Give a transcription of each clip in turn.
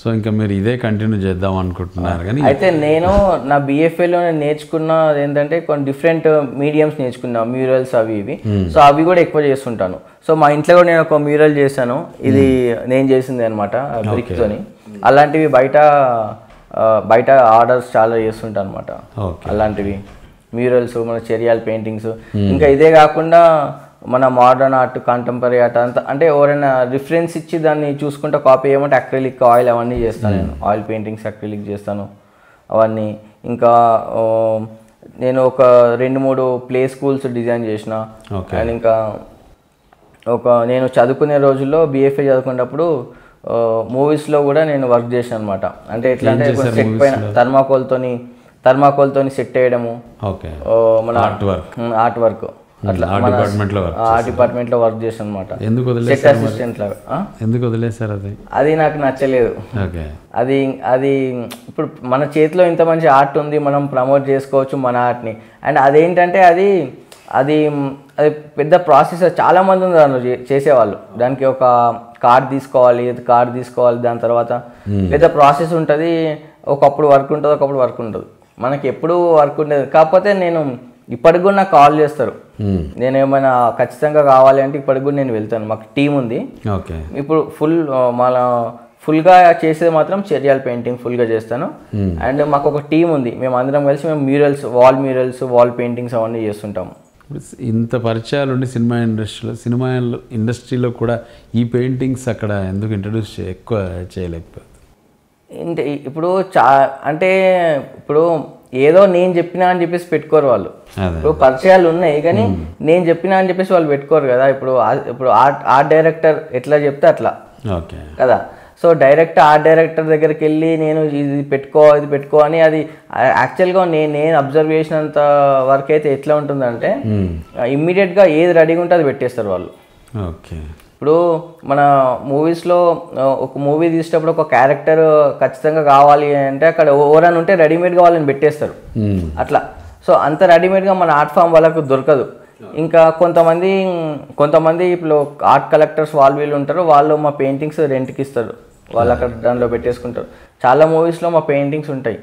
So ఇంకా మీరు ఇదే కంటిన్యూ చేద్దాం అనుకుంటున్నారు కానీ అయితే నేను నా BFA లో నేను అయితే నేను నా బిఎఫ్ఏలో నేర్చుకున్న ఏంటంటే కొన్ని డిఫరెంట్ మీడియంస్ నేర్చుకున్నా మ్యూరల్స్ అవి ఇవి సో అవి కూడా ఎక్కువ చేస్తుంటాను సో మా ఇంట్లో కూడా నేను ఒక మ్యూరల్ చేశాను ఇది నేను చేసింది అనమాట తోని అలాంటివి బయట ఆ, బయట ఆర్డర్స్ చాలా చేస్తుంటాను అనమాట ఓకే అలాంటివి మ్యూరల్స్ మన చెరియాల్ పెయింటింగ్స్ ఇంకా ఇదే కాకుండా మన మోడర్న్ ఆర్ట్ కాంటెంపరీ ఆర్ట్ అంతా అంటే ఎవరైనా రిఫరెన్స్ ఇచ్చి దాన్ని చూసుకుంటే కాపీ చేయమంటే అక్రిలిక్ ఆయిల్ అవన్నీ చేస్తాను నేను ఆయిల్ పెయింటింగ్స్ అక్రిలిక్ చేస్తాను అవన్నీ ఇంకా ఆ, నేను ఒక రెండు మూడు ప్లే స్కూల్స్ డిజైన్ చేసిన Okay. అండ్ ఇంకా ఒక నేను చదువుకునే రోజుల్లో బీఎఫ్ఏ చదువుకునేటప్పుడు మూవీస్లో కూడా నేను వర్క్ చేశాను అనమాట అంటే ఎట్లా అంటే సెట్ పైన థర్మాకోల్తోని థర్మాకోల్తోని సెట్ వేయడము ఓకే ఓ, మన ఆర్ట్ వర్క్ ఆర్ట్ వర్క్ అట్లా ఆ డిపార్ట్మెంట్లో వర్క్ ఆ డిపార్ట్మెంట్లో వర్క్ చేశాను అనమాట ఎందుకు సెట్ వదిలేసారు మరి? అసిస్టెంట్ లాగా ఆ? ఎందుకు వదిలేసారు అది అది నాకు నచ్చలేదు ఓకే అది అది ఇప్పుడు మన చేతిలో ఇంత మంచి ఆర్ట్ ఉంది మనం ప్రమోట్ చేసుకోవచ్చు మన ఆర్ట్ని అండ్ అదేంటంటే అది అది అది పెద్ద ప్రాసెస్ చాలా మంది ఉంది దానిలో చే- చేసేవాళ్ళు దానికి ఒక కార్డ్ తీసుకోవాలి కార్డ్ తీసుకోవాలి దాని తర్వాత పెద్ద ప్రాసెస్ ఉంటుంది ఒకప్పుడు వర్క్ ఉంటుంది ఒకప్పుడు వర్క్ ఉంటుంది మనకి ఎప్పుడు వర్క్ ఉండేది కాకపోతే నేను ఇప్పటికి కూడా నాకు కాల్ చేస్తారు మ్మ్. నేను ఏమైనా ఖచ్చితంగా కావాలి అంటే ఇప్పటికి కూడా నేను వెళ్తాను మాకు టీం ఉంది ఓకే ఇప్పుడు ఫుల్ మన ఫుల్గా చేసేది మాత్రం చెరియాల్ పెయింటింగ్ ఫుల్గా చేస్తాను అండ్ మాకు ఒక టీం ఉంది మేము అందరం కలిసి మేము murals wall murals wall paintings అవన్నీ చేస్తుంటాము ఇప్పుడు ఇంత పరిచయాలు ఉండి సినిమా ఇండస్ట్రీలో సినిమా ఇండస్ట్రీలో కూడా ఈ పెయింటింగ్స్ అక్కడ ఎందుకు ఇంట్రడ్యూస్ చే ఎక్కువ చేయలేకపోతుంది అంటే ఇప్పుడు చా అంటే ఇప్పుడు ఏదో నేను చెప్పినా అని చెప్పేసి పెట్టుకోరు వాళ్ళు అదే ఇప్పుడు పరిచయాలు ఉన్నాయి కానీ నేను చెప్పినా అని చెప్పేసి వాళ్ళు పెట్టుకోరు కదా ఇప్పుడు ఆ- ఇప్పుడు ఆర్ట్ ఆర్ట్ డైరెక్టర్ ఎట్లా చెప్తే అట్లా ఓకే కదా సో డైరెక్ట్ ఆర్ట్ డైరెక్టర్ దగ్గరికి వెళ్ళి నేను ఇది పెట్టుకో ఇది పెట్టుకో అని అది యాక్చువల్గా నేను నేను అబ్జర్వ్ చేసినంత వరకు అయితే ఎట్లా ఉంటుందంటే ఇమ్మీడియట్గా ఏది రెడీగా ఉంటే అది పెట్టేస్తారు వాళ్ళు ఓకే ఇప్పుడు మన మూవీస్లో ఒక మూవీ తీసేటప్పుడు ఒక క్యారెక్టర్ ఖచ్చితంగా కావాలి అంటే అక్కడ ఎవరైనా ఉంటే రెడీమేడ్గా వాళ్ళని పెట్టేస్తారు మ్మ్. అట్లా సో అంత రెడీమేడ్గా మన ఆర్ట్ ఫామ్ వాళ్ళకు దొరకదు ఇంకా కొంతమంది కొంతమంది ఇప్పుడు ఆర్ట్ కలెక్టర్స్ వాళ్ళు వీళ్ళు ఉంటారు వాళ్ళు మా పెయింటింగ్స్ రెంట్కి ఇస్తారు వాళ్ళు అక్కడ దానిలో పెట్టేసుకుంటారు చాలా మూవీస్లో మా పెయింటింగ్స్ ఉంటాయి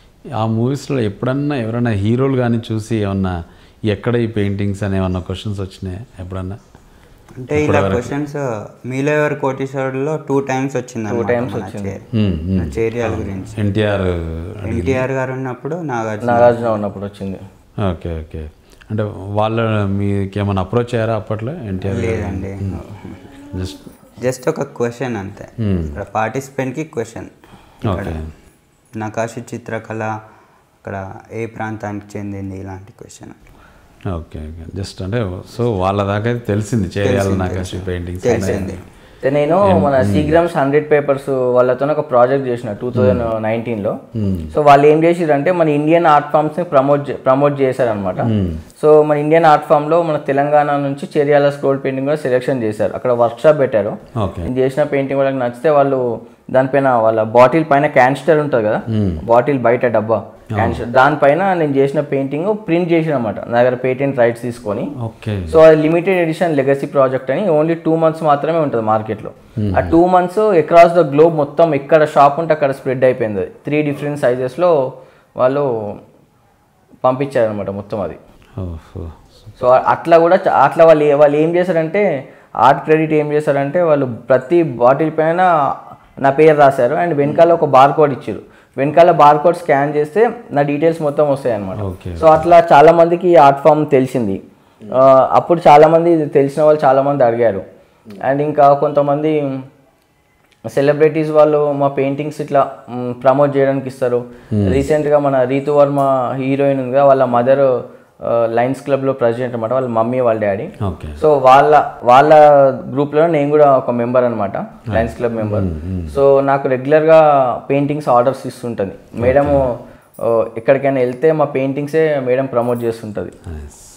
ఆ మూవీస్లో ఎప్పుడన్నా ఎవరైనా హీరోలు కానీ చూసి ఏమన్నా ఎక్కడ ఈ పెయింటింగ్స్ అని ఏమన్నా క్వశ్చన్స్ వచ్చినాయి ఎప్పుడన్నా అంటే ఇలా క్వశ్చన్స్ మీలో ఎవరు కోటీశ్వరుడులో టూ టైమ్స్ వచ్చింది టూ టైమ్స్ వచ్చింది మ్మ్, మ్మ్. చేరియాల గురించి ఎన్టీఆర్ ఎన్టీఆర్ గారు ఉన్నప్పుడు నాగార్జున నాగార్జున ఉన్నప్పుడు వచ్చింది ఓకే ఓకే అంటే వాళ్ళు మీకు ఏమైనా అప్రోచ్ అయ్యారా అప్పట్లో ఎన్టీఆర్ లేదండి జస్ట్ జస్ట్ ఒక క్వశ్చన్ అంతే పార్టిసిపెంట్కి క్వశ్చన్ ఓకే నకాశి చిత్రకళ అక్కడ ఏ ప్రాంతానికి చెందింది ఇలాంటి క్వశ్చన్ ఓకే ఓకే జస్ట్ అంటే సో వాళ్ళ దాకా అయితే తెలిసింది చేయాలి నాకు అసలు పెయింటింగ్స్ తెలిసింది అయితే నేను మన సీగ్రామ్స్ హండ్రెడ్ పేపర్స్ వాళ్ళతో ఒక ప్రాజెక్ట్ చేసిన టూ థౌజండ్ నైన్టీన్లో సో వాళ్ళు ఏం చేసిరంటే మన ఇండియన్ ఆర్ట్ ఫామ్స్ని ప్రమోట్ ప్రమోట్ చేశారనమాట సో మన ఇండియన్ ఆర్ట్ ఫామ్లో మన తెలంగాణ నుంచి చెరియాల స్క్రోల్ పెయింటింగ్ కూడా సెలెక్షన్ చేశారు అక్కడ వర్క్షాప్ పెట్టారు ఓకే నేను చేసిన పెయింటింగ్ వాళ్ళకి నచ్చితే వాళ్ళు దానిపైన వాళ్ళ బాటిల్ పైన క్యాన్స్టర్ ఉంటుంది కదా బాటిల్ బయట డబ్బా క్యాన్స్టర్ దానిపైన నేను చేసిన పెయింటింగ్ ప్రింట్ చేసిన అనమాట నా దగ్గర పేటెంట్ రైట్స్ తీసుకొని ఓకే సో అది లిమిటెడ్ ఎడిషన్ లెగసీ ప్రాజెక్ట్ అని ఓన్లీ టూ మంత్స్ మాత్రమే ఉంటుంది మార్కెట్లో ఆ two months across the globe మొత్తం ఎక్కడ షాప్ ఉంటే అక్కడ స్ప్రెడ్ అయిపోయింది అది త్రీ డిఫరెంట్ సైజెస్లో వాళ్ళు పంపించారనమాట మొత్తం అది ఓహో సో అట్లా కూడా చ- అట్లా వాళ్ళు ఏ- వాళ్ళు ఏం చేశారంటే ఆర్ట్ క్రెడిట్ ఏం చేశారంటే వాళ్ళు ప్రతి బాటిల్ పైన నా పేరు రాశారు అండ్ వెనకాల ఒక బార్ కోడ్ ఇచ్చారు వెనకాల బార్ కోడ్ స్కాన్ చేస్తే నా డీటెయిల్స్ మొత్తం వస్తాయి అనమాట ఓకే సో అట్లా చాలా మందికి ఈ ఆర్ట్ ఫామ్ తెలిసింది ఆ, అప్పుడు చాలా మంది ఇది తెలిసిన వాళ్ళు చాలా మంది అడిగారు అండ్ ఇంకా కొంతమంది సెలబ్రిటీస్ వాళ్ళు మా పెయింటింగ్స్ ఇట్లా ప్రమోట్ చేయడానికి ఇస్తారు రీసెంట్గా మన రీతు వర్మ హీరోయిన్ ఉంది కదా వాళ్ళ మదర్ లయన్స్ క్లబ్లో ప్రెసిడెంట్ అనమాట వాళ్ళ మమ్మీ వాళ్ళ డాడీ ఓకే సో వాళ్ళ వాళ్ళ గ్రూప్లో నేను కూడా ఒక మెంబర్ అనమాట లయన్స్ క్లబ్ మెంబర్ సో నాకు రెగ్యులర్గా పెయింటింగ్స్ ఆర్డర్స్ ఇస్తుంటుంది మేడము ఎక్కడికైనా వెళ్తే మా పెయింటింగ్సే మేడం ప్రమోట్ చేస్తుంటుంది నైస్